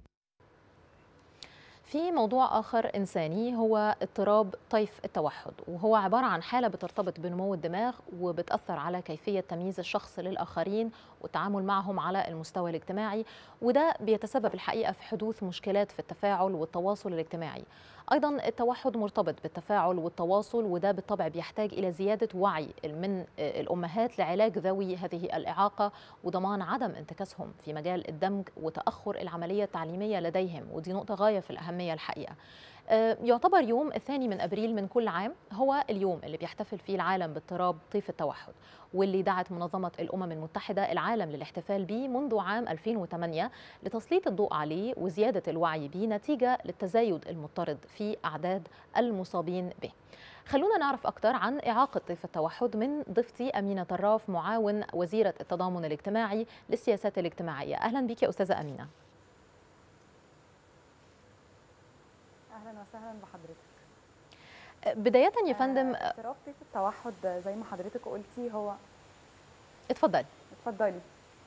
في موضوع آخر إنساني هو اضطراب طيف التوحد وهو عبارة عن حالة بترتبط بنمو الدماغ وبتأثر على كيفية تمييز الشخص للآخرين والتعامل معهم على المستوى الاجتماعي وده بيتسبب الحقيقة في حدوث مشكلات في التفاعل والتواصل الاجتماعي أيضا التوحد مرتبط بالتفاعل والتواصل وده بالطبع بيحتاج إلى زيادة وعي من الأمهات لعلاج ذوي هذه الإعاقة وضمان عدم انتكاسهم في مجال الدمج وتأخر العملية التعليمية لديهم ودي نقطة غاية في الأهمية الحقيقة يعتبر يوم الثاني من ابريل من كل عام هو اليوم اللي بيحتفل فيه العالم باضطراب طيف التوحد واللي دعت منظمه الامم المتحده العالم للاحتفال به منذ عام 2008 لتسليط الضوء عليه وزياده الوعي به نتيجه للتزايد المضطرد في اعداد المصابين به. خلونا نعرف أكثر عن إعاقة طيف التوحد من ضيفتي أمينة طراف معاون وزيرة التضامن الاجتماعي للسياسات الاجتماعية أهلا بك يا أستاذة أمينة اهلا وسهلا بحضرتك بداية يا فندم اضطراب طيف التوحد زي ما حضرتك قلتي هو اتفضلي اتفضلي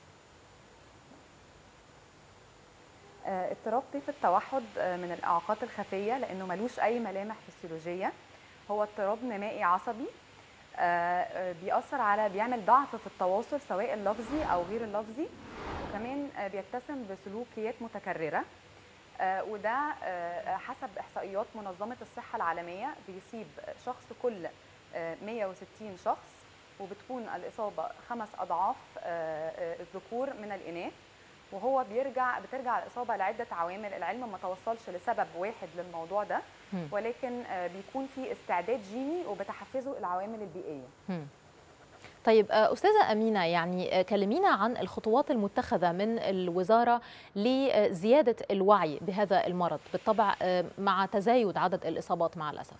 اضطراب طيف التوحد من الاعاقات الخفيه لانه ملوش اي ملامح فسيولوجيه هو اضطراب نمائي عصبي بيأثر على بيعمل ضعف في التواصل سواء اللفظي او غير اللفظي وكمان بيتسم بسلوكيات متكرره آه، وده آه، حسب احصائيات منظمه الصحه العالميه بيصيب شخص كل آه، 160 شخص وبتكون الاصابه خمس اضعاف آه، آه، الذكور من الاناث وهو بيرجع بترجع الاصابه لعده عوامل العلم ما توصلش لسبب واحد للموضوع ده مم. ولكن آه، بيكون في استعداد جيني وبتحفزه العوامل البيئيه مم. طيب آه، أستاذة أمينة يعني آه، كلمينا عن الخطوات المتخذة من الوزارة لزيادة الوعي بهذا المرض بالطبع آه، مع تزايد عدد الإصابات مع الأسف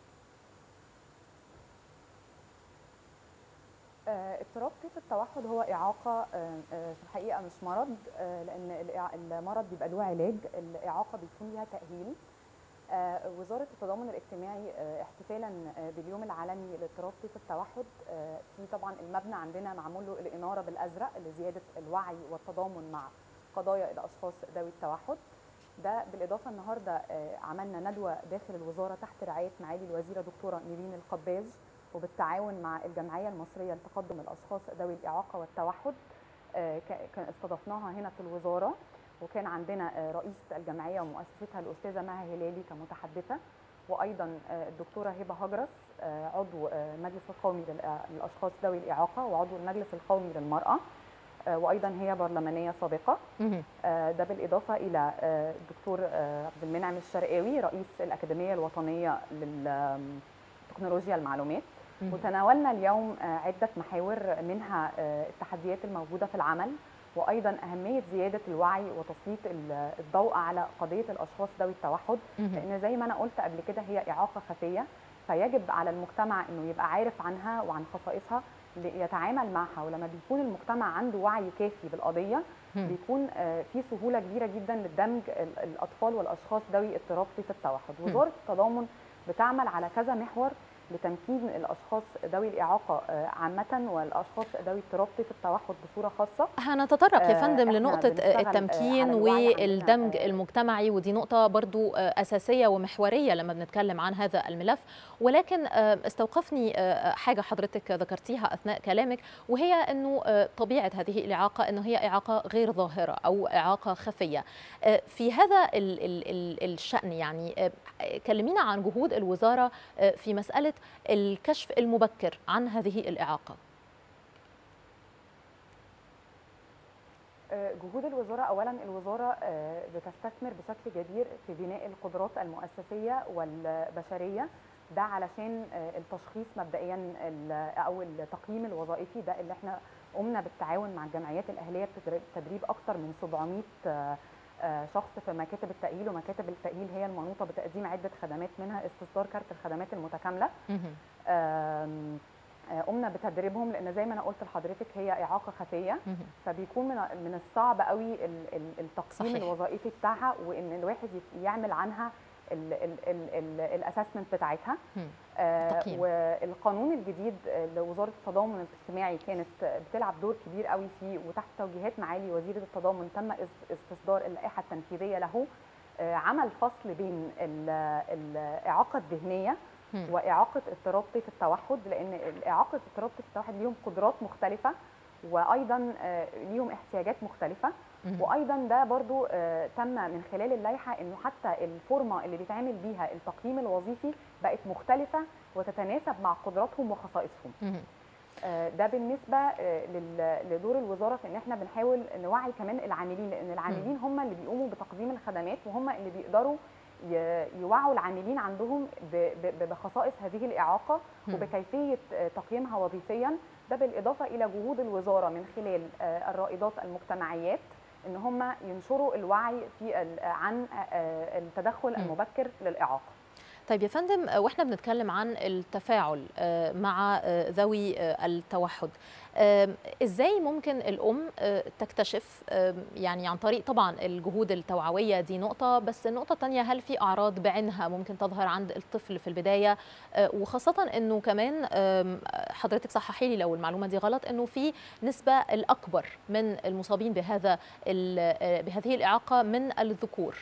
آه، اضطراب طيف التوحد هو إعاقة آه، آه، في الحقيقة مش مرض آه، لأن الإع- المرض بيبقى له علاج الإعاقة بيكون ليها تأهيل آه، وزارة التضامن الاجتماعي آه، احتفالا آه، باليوم العالمي لاضطراب طيف التوحد آه، في طبعا المبنى عندنا معمول له الإنارة بالأزرق لزيادة الوعي والتضامن مع قضايا الأشخاص ذوي التوحد ده بالإضافة النهاردة آه، عملنا ندوة داخل الوزارة تحت رعاية معالي الوزيرة دكتورة نيرين القباج وبالتعاون مع الجمعية المصرية لتقدم الأشخاص ذوي الإعاقة والتوحد آه، ك- كان استضفناها هنا في الوزارة وكان عندنا آه، رئيس الجمعية ومؤسستها الأستاذة مها هلالي كمتحدثة وأيضا آه، الدكتورة هبة هجرس آه، عضو آه، المجلس القومي للأ- للأشخاص ذوي الإعاقة وعضو المجلس القومي للمرأة آه، وأيضا هي برلمانية سابقة مهم. آه، ده بالإضافة إلى آه، الدكتور آه، عبد المنعم الشرقاوي رئيس الأكاديمية الوطنية للتكنولوجيا المعلومات مهم. وتناولنا اليوم آه، عدة محاور منها آه، التحديات الموجودة في العمل وأيضا أهمية زيادة الوعي وتسليط ال- الضوء على قضية الأشخاص ذوي التوحد مهم. لأن زي ما أنا قلت قبل كده هي إعاقة خفية فيجب على المجتمع إنه يبقى عارف عنها وعن خصائصها يتعامل معها ولما بيكون المجتمع عنده وعي كافي بالقضية مم. بيكون آه، في سهولة كبيرة جدا لدمج ال- الأطفال والأشخاص ذوي اضطراب طيف التوحد وزارة التضامن بتعمل على كذا محور لتمكين الاشخاص ذوي الاعاقه آه، عامه والاشخاص ذوي اضطراب طيف التوحد بصوره خاصه هنتطرق يا آه، فندم إحنا لنقطة بنشتغل، آه، التمكين على الوعي عندنا، والدمج آه، المجتمعي ودي نقطة برضو آه، أساسية ومحورية لما بنتكلم عن هذا الملف ولكن آه، استوقفني آه، حاجة حضرتك ذكرتيها أثناء كلامك وهي أنه آه، طبيعة هذه الإعاقة أنه هي إعاقة غير ظاهرة أو إعاقة خفية آه، في هذا ال- ال- ال- الشأن يعني آه، كلمينا عن جهود الوزارة آه، في مسألة الكشف المبكر عن هذه الإعاقة آه، جهود الوزاره اولا الوزاره آه، بتستثمر بشكل جدير في بناء القدرات المؤسسيه والبشريه ده علشان آه، التشخيص مبدئيا ال- او التقييم الوظائفي ده اللي احنا قمنا بالتعاون مع الجمعيات الاهليه بتدريب- تدريب اكثر من 700 آه، آه، شخص في مكاتب التاهيل ومكاتب التاهيل هي المنوطه بتقديم عده خدمات منها استصدار كارت الخدمات المتكامله مهم. آم، آه، قمنا بتدريبهم لان زي ما انا قلت لحضرتك هي اعاقه خفيه مهم. فبيكون من من الصعب قوي ال- ال- التقييم صحيح. الوظائفي بتاعها وان الواحد يت- يعمل عنها الاسسمنت بتاعتها مم. آه، تقييم. والقانون الجديد آه، لوزاره التضامن الاجتماعي كانت آه، بتلعب دور كبير قوي فيه وتحت توجيهات معالي وزيره التضامن تم اس- استصدار اللائحه التنفيذيه له آه، عمل فصل بين ال- الاعاقه الذهنيه مم. واعاقه اضطراب طيف التوحد لان اعاقه اضطراب طيف التوحد ليهم قدرات مختلفه وايضا آه، ليهم احتياجات مختلفه مهم. وايضا ده برضو آه، تم من خلال اللائحه انه حتى الفورمه اللي بيتعمل بيها التقييم الوظيفي بقت مختلفه وتتناسب مع قدراتهم وخصائصهم مهم. آه، ده بالنسبه آه، لل- لدور الوزاره في ان احنا بنحاول نوعي كمان العاملين لان العاملين هم اللي بيقوموا بتقديم الخدمات وهم اللي بيقدروا ي- يوعوا العاملين عندهم ب- ب- بخصائص هذه الاعاقه مم. وبكيفيه آه، تقييمها وظيفيا ده بالاضافه الى جهود الوزاره من خلال آه، الرائدات المجتمعيات ان هم ينشروا الوعي في ال- عن آه، التدخل مم. المبكر للاعاقه طيب يا فندم آه، واحنا بنتكلم عن التفاعل آه، مع آه، ذوي آه، التوحد آم، ازاي ممكن الام آه، تكتشف آم، يعني عن طريق طبعا الجهود التوعويه دي نقطه بس النقطه الثانيه هل في اعراض بعينها ممكن تظهر عند الطفل في البدايه آه، وخاصه انه كمان آم، حضرتك صححي لي لو المعلومه دي غلط انه في نسبه الاكبر من المصابين بهذا ال- آه، بهذه الاعاقه من الذكور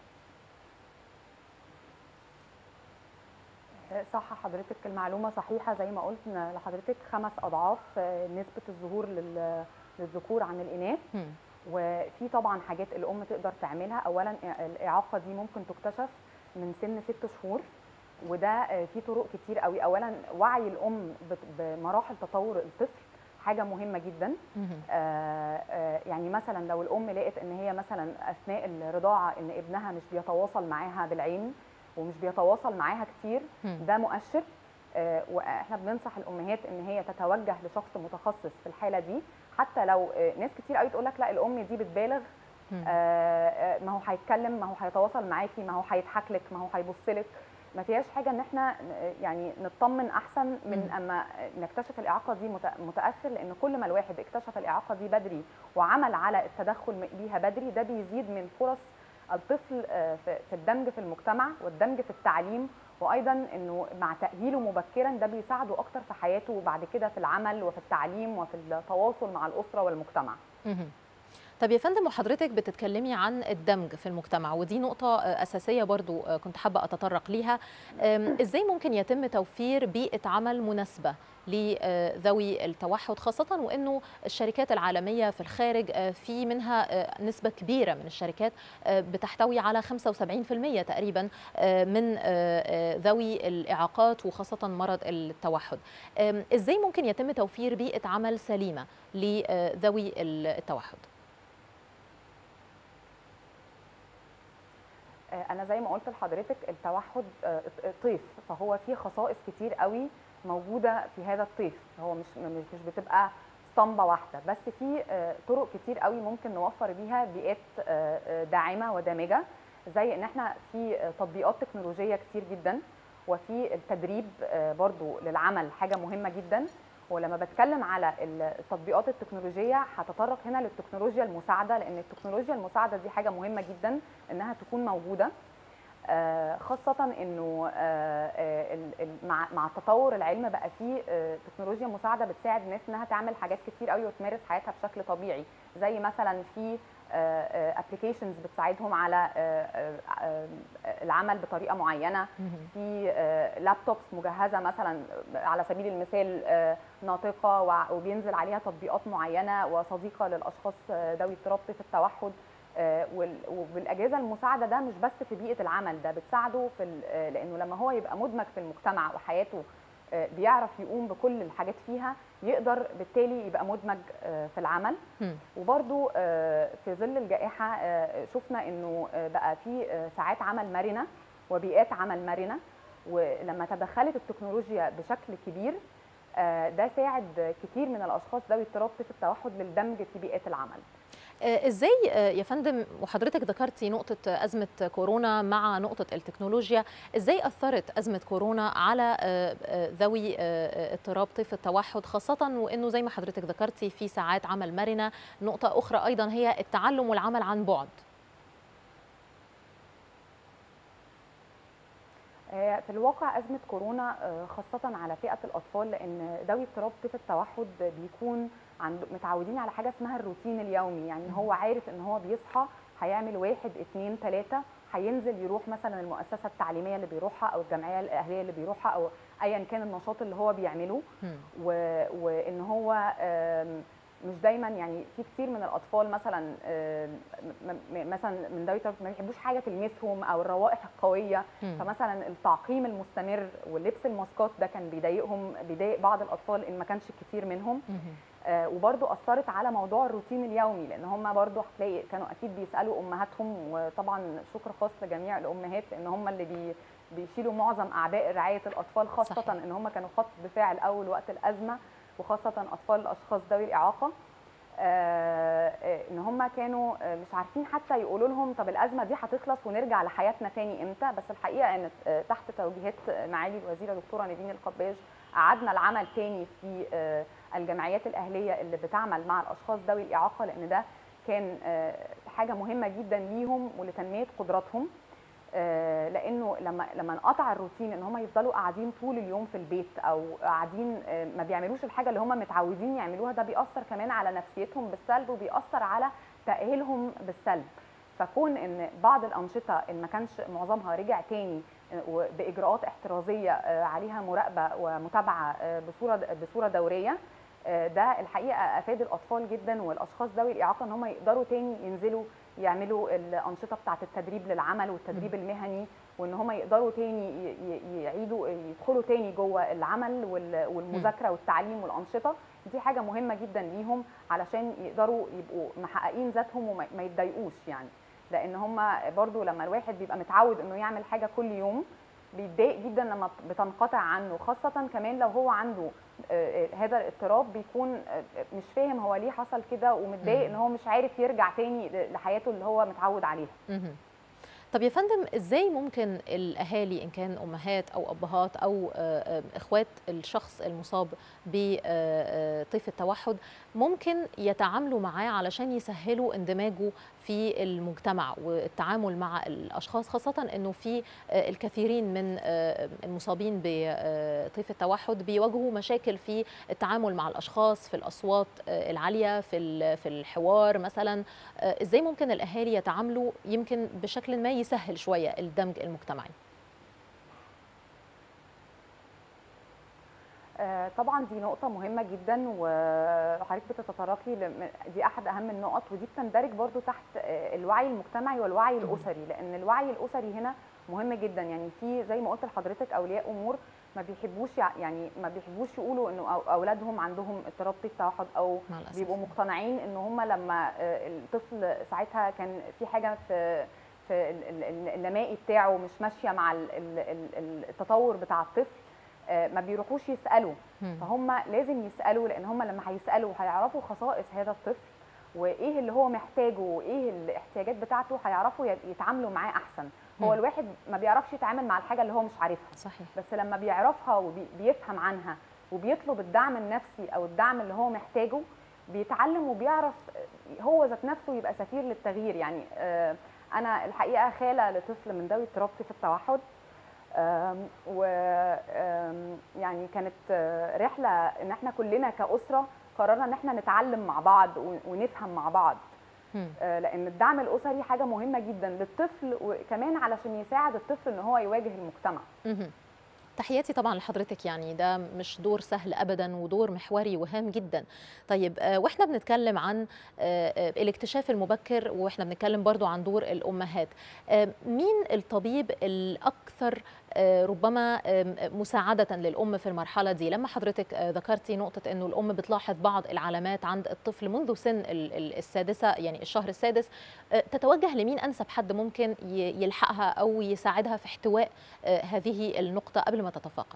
صح حضرتك المعلومه صحيحه زي ما قلت لحضرتك خمس اضعاف آه، نسبه الظهور لل- للذكور عن الاناث مم. وفي طبعا حاجات الام تقدر تعملها اولا الاعاقه دي ممكن تكتشف من سن ست شهور وده آه، في طرق كتير قوي اولا وعي الام بت- بمراحل تطور الطفل حاجه مهمه جدا مهم. آه، آه، يعني مثلا لو الام لقت ان هي مثلا اثناء الرضاعه ان ابنها مش بيتواصل معاها بالعين ومش بيتواصل معاها كتير مم. ده مؤشر آه، واحنا بننصح الامهات ان هي تتوجه لشخص متخصص في الحاله دي حتى لو آه، ناس كتير قوي تقول لك لا الام دي بتبالغ مم. آه، آه، ما هو هيتكلم ما هو هيتواصل معاكي ما هو هيضحك لك ما هو هيبص لك ما فيهاش حاجه ان احنا ن- يعني نطمن احسن من مم. اما نكتشف الاعاقه دي مت- متاخر لان كل ما الواحد اكتشف الاعاقه دي بدري وعمل على التدخل م- بيها بدري ده بيزيد من فرص الطفل آه، في في الدمج في المجتمع والدمج في التعليم وايضا انه مع تاهيله مبكرا ده بيساعده اكتر في حياته وبعد كده في العمل وفي التعليم وفي التواصل مع الاسره والمجتمع مهم. طب يا فندم وحضرتك بتتكلمي عن الدمج في المجتمع ودي نقطة آه، أساسية برضو آه، كنت حابة أتطرق ليها آم، إزاي ممكن يتم توفير بيئة عمل مناسبة لذوي التوحد خاصة وأنه الشركات العالمية في الخارج آه، في منها آه، نسبة كبيرة من الشركات آه، بتحتوي على 75% تقريبا آه، من آه، آه، ذوي الإعاقات وخاصة مرض التوحد آم، إزاي ممكن يتم توفير بيئة عمل سليمة لذوي التوحد آه، انا زي ما قلت لحضرتك التوحد آه، طيف فهو فيه خصائص كتير قوي موجوده في هذا الطيف هو مش مش مش بتبقى اسطمبه واحده بس في آه، طرق كتير قوي ممكن نوفر بيها بيئات آه، آه، داعمه ودامجه زي ان احنا في آه، تطبيقات تكنولوجيه كتير جدا وفي التدريب آه، برضو للعمل حاجه مهمه جدا ولما بتكلم على التطبيقات التكنولوجيه هتطرق هنا للتكنولوجيا المساعده لان التكنولوجيا المساعده دي حاجه مهمه جدا انها تكون موجوده آه، خاصة انه آه، آه، ال- ال- مع مع تطور العلم بقى فيه آه، تكنولوجيا مساعدة بتساعد الناس انها تعمل حاجات كتير قوي وتمارس حياتها بشكل طبيعي زي مثلا في ابلكيشنز بتساعدهم على آه، آه، آه، العمل بطريقة معينة في لابتوبس مجهزه مثلا على سبيل المثال آه، ناطقه وع- وبينزل عليها تطبيقات معينه وصديقه للاشخاص آه، ذوي اضطراب طيف التوحد آه، وال- وبالاجهزه المساعده ده مش بس في بيئه العمل ده بتساعده في ال- آه، لانه لما هو يبقى مدمج في المجتمع وحياته آه، بيعرف يقوم بكل الحاجات فيها يقدر بالتالي يبقى مدمج آه، في العمل مم. وبرضو آه، في ظل الجائحة آه، شفنا انه آه، بقى في آه، ساعات عمل مرنة وبيئات عمل مرنة ولما تدخلت التكنولوجيا بشكل كبير آه، ده ساعد كتير من الاشخاص ذوي اضطراب طيف التوحد للدمج في بيئات العمل آه، ازاي آه، يا فندم وحضرتك ذكرتي نقطة أزمة كورونا مع نقطة التكنولوجيا ازاي أثرت أزمة كورونا على آه، آه، ذوي آه، اضطراب طيف التوحد خاصة وأنه زي ما حضرتك ذكرتي في ساعات عمل مرنة نقطة أخرى أيضا هي التعلم والعمل عن بعد آه، في الواقع أزمة كورونا آه، خاصة على فئة الأطفال لأن ذوي اضطراب طيف التوحد بيكون عند متعودين على حاجة اسمها الروتين اليومي يعني هو عارف إن هو بيصحى هيعمل واحد اتنين تلاتة هينزل يروح مثلا المؤسسة التعليمية اللي بيروحها أو الجمعية الأهلية اللي بيروحها أو أيا كان النشاط اللي هو بيعمله مم. و... وان هو آم، مش دايما يعني في كتير من الاطفال مثلا آم، م- م- مثلا من ذوي التوحد ما بيحبوش حاجه تلمسهم او الروائح القويه مم. فمثلا التعقيم المستمر ولبس الماسكات ده كان بيضايقهم بيضايق بعض الاطفال ان ما كانش كتير منهم مهم. آه، وبرضو اثرت على موضوع الروتين اليومي لان هم برضو هتلاقي كانوا اكيد بيسالوا امهاتهم وطبعا شكر خاص لجميع الامهات لان هم اللي بي بيشيلوا معظم اعباء رعايه الاطفال خاصه صحيح. ان هم كانوا خط دفاع الاول وقت الازمه وخاصه اطفال الاشخاص ذوي الاعاقه آه، آه، ان هم كانوا آه، مش عارفين حتى يقولوا لهم طب الازمه دي هتخلص ونرجع لحياتنا تاني امتى بس الحقيقه ان آه، تحت توجيهات معالي الوزيره دكتوره نيفين القباج قعدنا العمل تاني في آه، الجمعيات الاهليه اللي بتعمل مع الاشخاص ذوي الاعاقه لان ده كان آه، حاجه مهمه جدا ليهم ولتنميه قدراتهم آه، لانه لما لما انقطع الروتين ان هم يفضلوا قاعدين طول اليوم في البيت او قاعدين آه، ما بيعملوش الحاجه اللي هم متعودين يعملوها ده بيأثر كمان على نفسيتهم بالسلب وبيأثر على تأهيلهم بالسلب فكون ان بعض الانشطه اللي ما كانش معظمها رجع تاني آه، باجراءات احترازيه آه، عليها مراقبه ومتابعه آه، بصوره بصوره دوريه آه، ده الحقيقه افاد الاطفال جدا والاشخاص ذوي الاعاقه ان هم يقدروا تاني ينزلوا يعملوا الانشطه بتاعه التدريب للعمل والتدريب المهني وان هم يقدروا تاني ي- ي- يعيدوا يدخلوا تاني جوه العمل وال- والمذاكره والتعليم والانشطه دي حاجه مهمه جدا ليهم علشان يقدروا يبقوا محققين ذاتهم وما ما يتضايقوش يعني لان هم برضو لما الواحد بيبقى متعود انه يعمل حاجه كل يوم بيتضايق جدا لما بتنقطع عنه خاصة كمان لو هو عنده آه، آه، هذا الاضطراب بيكون آه، مش فاهم هو ليه حصل كده ومتضايق ان هو مش عارف يرجع تاني ل- لحياته اللي هو متعود عليها مهم. طب يا فندم ازاي ممكن الاهالي ان كان امهات او ابهات او آه، آه، اخوات الشخص المصاب بطيف التوحد ممكن يتعاملوا معاه علشان يسهلوا اندماجه في المجتمع والتعامل مع الاشخاص خاصه انه في آه، الكثيرين من آه، المصابين بطيف التوحد بيواجهوا مشاكل في التعامل مع الاشخاص في الاصوات آه، العاليه في ال- في الحوار مثلا آه، ازاي ممكن الاهالي يتعاملوا يمكن بشكل ما يسهل شويه الدمج المجتمعي آه، طبعا دي نقطة مهمة جدا وحضرتك بتتطرقي لم- دي أحد أهم النقط ودي بتندرج برضو تحت آه، الوعي المجتمعي والوعي الأسري لأن الوعي الأسري هنا مهم جدا يعني في زي ما قلت لحضرتك أولياء أمور ما بيحبوش يع- يعني ما بيحبوش يقولوا انه أو- اولادهم عندهم اضطراب طيف توحد او مع الأسف. بيبقوا مقتنعين ان هم لما آه، الطفل ساعتها كان في حاجه في في ال- ال- ال- اللمائي بتاعه مش ماشيه مع ال- ال- ال- التطور بتاع الطفل آه، ما بيروحوش يسالوا مم. فهم لازم يسالوا لان هم لما هيسالوا هيعرفوا خصائص هذا الطفل وايه اللي هو محتاجه وايه الاحتياجات بتاعته هيعرفوا يت- يتعاملوا معاه احسن هو مم. الواحد ما بيعرفش يتعامل مع الحاجه اللي هو مش عارفها صحيح بس لما بيعرفها وبيفهم عنها وبيطلب الدعم النفسي او الدعم اللي هو محتاجه بيتعلم وبيعرف هو ذات نفسه يبقى سفير للتغيير يعني آه، انا الحقيقه خاله لطفل من ذوي اضطراب طيف التوحد آم، و آم، يعني كانت آه، رحله ان احنا كلنا كاسره قررنا ان احنا نتعلم مع بعض ون- ونفهم مع بعض مم. آه، لان الدعم الاسري حاجه مهمه جدا للطفل وكمان علشان يساعد الطفل ان هو يواجه المجتمع مهم. تحياتي طبعا لحضرتك يعني ده مش دور سهل ابدا ودور محوري وهام جدا طيب آه، واحنا بنتكلم عن آه، آه، الاكتشاف المبكر واحنا بنتكلم برضو عن دور الامهات آه، مين الطبيب الاكثر آه، ربما آم، مساعدة للأم في المرحلة دي لما حضرتك آه، ذكرتي نقطة أنه الأم بتلاحظ بعض العلامات عند الطفل منذ سن ال- ال- السادسة يعني الشهر السادس آه، تتوجه لمين أنسب حد ممكن ي- يلحقها أو يساعدها في احتواء آه، هذه النقطة قبل ما تتفاقم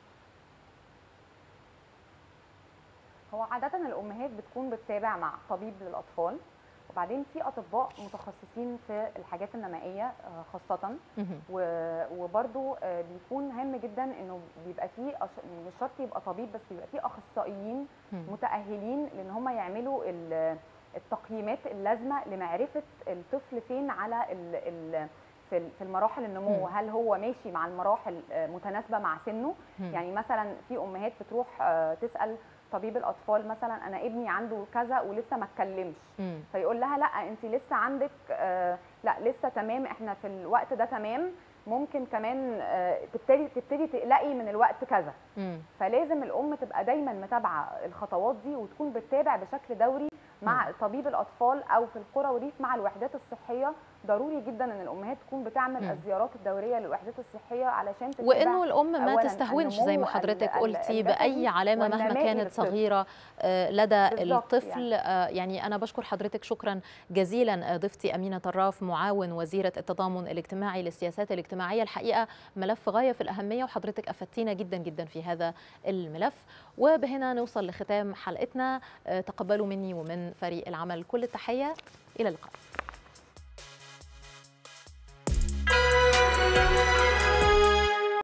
هو عادة الأمهات بتكون بتتابع مع طبيب للأطفال وبعدين في أطباء متخصصين في الحاجات النمائية آه، خاصة مهم. و- وبرضو آه، بيكون هام جدا إنه بيبقى فيه أش- مش شرط يبقى طبيب بس بيبقى فيه أخصائيين مم. متأهلين لأن هم يعملوا ال- التقييمات اللازمة لمعرفة الطفل فين على ال ال في ال- في المراحل النمو مم. هل هو ماشي مع المراحل آه، متناسبة مع سنه مم. يعني مثلا في امهات بتروح آه، تسال طبيب الاطفال مثلا انا ابني عنده كذا ولسه ما اتكلمش مم. فيقول لها لا انت لسه عندك آه، لا لسه تمام احنا في الوقت ده تمام ممكن كمان آه، تبتدي تبتدي تقلقي من الوقت كذا مم. فلازم الام تبقى دايما متابعه الخطوات دي وتكون بتتابع بشكل دوري مع طبيب الاطفال او في القرى والريف مع الوحدات الصحيه ضروري جدا ان الامهات تكون بتعمل مم. الزيارات الدوريه للوحدات الصحيه علشان تتابع وانه الام ما أولاً تستهونش زي النمو ما حضرتك ال- قلتي ال- باي الجسدي علامه مهما والنمائي كانت للطفل. صغيره آه، لدى بالظبط الطفل آه، يعني انا بشكر حضرتك شكرا جزيلا آه، ضيفتي امينه طراف معاون وزيره التضامن الاجتماعي للسياسات الاجتماعيه الحقيقه ملف غايه في الاهميه وحضرتك افدتينا جدا جدا في هذا الملف وبهنا نوصل لختام حلقتنا آه، تقبلوا مني ومن فريق العمل كل التحيه الى اللقاء